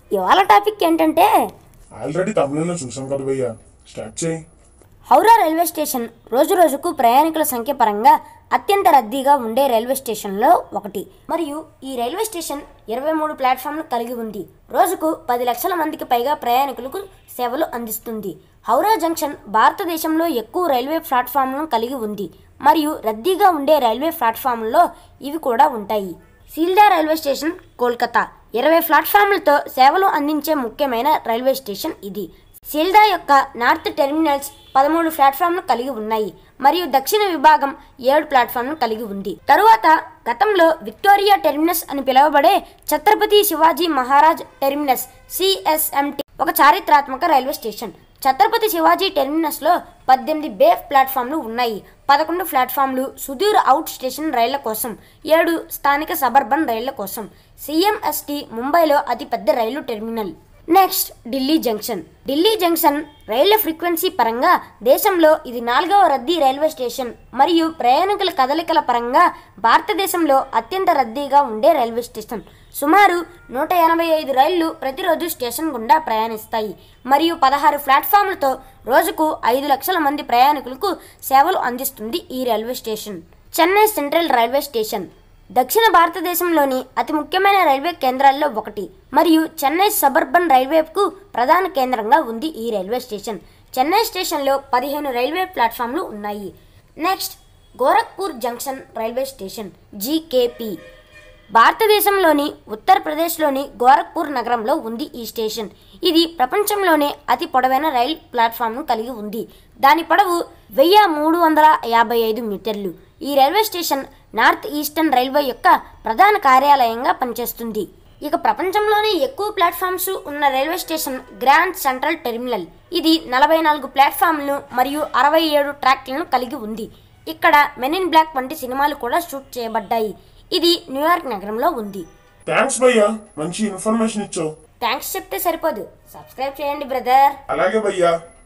ఇవాళ టాపిక్ ఏంటంటే ఆల్రెడీ తమిళంలో చూసాం కదా భయ్యా స్టార్ట్ చేయి హౌరా రైల్వే స్టేషన్ రోజు రోజుకు ప్రయాణికుల సంఖ్య పరంగా అత్యంత రద్దీగా ఉండే రైల్వే స్టేషన్లో ఒకటి మరియు ఈ రైల్వే స్టేషన్ ఇరవై మూడు ప్లాట్ఫామ్లు కలిగి ఉంది రోజుకు పది లక్షల మందికి పైగా ప్రయాణికులకు సేవలు అందిస్తుంది హౌరా జంక్షన్ భారతదేశంలో ఎక్కువ రైల్వే ప్లాట్ఫామ్లను కలిగి ఉంది మరియు రద్దీగా ఉండే రైల్వే ప్లాట్ఫామ్లలో ఇవి కూడా ఉంటాయి సీల్డా రైల్వే స్టేషన్ కోల్కతా ఇరవై ప్లాట్ఫామ్లతో సేవలు అందించే ముఖ్యమైన రైల్వే స్టేషన్ ఇది సీల్డా యొక్క నార్త్ టెర్మినల్స్ పదమూడు ప్లాట్ఫామ్లు కలిగి ఉన్నాయి మరియు దక్షిణ విభాగం ఏడు ప్లాట్ఫామ్లు కలిగి ఉంది తరువాత గతంలో విక్టోరియా టెర్మినస్ అని పిలువబడే ఛత్రపతి శివాజీ మహారాజ్ టెర్మినస్ సిఎస్ఎంటి ఒక చారిత్రాత్మక రైల్వే స్టేషన్ ఛత్రపతి శివాజీ టెర్మినస్లో పద్దెనిమిది బే ప్లాట్ఫామ్లు ఉన్నాయి పదకొండు ప్లాట్ఫామ్లు సుదూర అవుట్ స్టేషన్ రైళ్ల కోసం ఏడు స్థానిక సబర్బన్ రైళ్ల కోసం సిఎంఎస్టి ముంబైలో అతిపెద్ద రైలు terminal next Delhi junction Delhi junction రైళ్ల ఫ్రీక్వెన్సీ పరంగా దేశంలో ఇది నాలుగవ రద్దీ రైల్వే స్టేషన్ మరియు ప్రయాణికుల కదలికల పరంగా భారతదేశంలో అత్యంత రద్దీగా ఉండే రైల్వే స్టేషన్ సుమారు నూట ఎనభై ఐదు రైళ్లు ప్రతిరోజు స్టేషన్ గుండా ప్రయాణిస్తాయి మరియు పదహారు ప్లాట్ఫామ్లతో రోజుకు ఐదు లక్షల మంది ప్రయాణికులకు సేవలు అందిస్తుంది ఈ railway station Chennai central railway station దక్షిణ భారతదేశంలోని అతి ముఖ్యమైన రైల్వే కేంద్రాల్లో ఒకటి మరియు చెన్నై సబర్బన్ రైల్వేకు ప్రధాన కేంద్రంగా ఉంది ఈ రైల్వే స్టేషన్ చెన్నై స్టేషన్లో పదిహేను రైల్వే ప్లాట్ఫామ్లు ఉన్నాయి next Gorakhpur junction railway station GKP భారతదేశంలోని ఉత్తరప్రదేశ్లోని గోరఖ్పూర్ నగరంలో ఉంది ఈ స్టేషన్ ఇది ప్రపంచంలోనే అతి పొడవైన రైల్ ప్లాట్ఫామ్ను కలిగి ఉంది దాని పొడవు వెయ్యి మూడు వందల యాభై ఐదు మీటర్లు ఈ railway station north eastern railway యొక్క ప్రధాన కార్యాలయంగా పనిచేస్తుంది ఇక ప్రపంచంలోనే ఎక్కువ ప్లాట్ఫామ్స్ ఉన్న railway station grand central terminal ఇది నలభై నాలుగు ప్లాట్ఫామ్లను మరియు అరవై ఏడు ట్రాక్లను కలిగి ఉంది ఇక్కడ మెన్ ఇన్ బ్లాక్ వంటి సినిమాలు కూడా షూట్ చేయబడ్డాయి ఇది న్యూయార్క్ నగరంలో ఉంది థ్యాంక్స్ భయ్యా మంచి ఇన్ఫర్మేషన్ ఇచ్చావు థ్యాంక్స్ చెప్తే సరిపోదు సబ్స్క్రైబ్ చేయండి బ్రదర్ అలాగే భయ్యా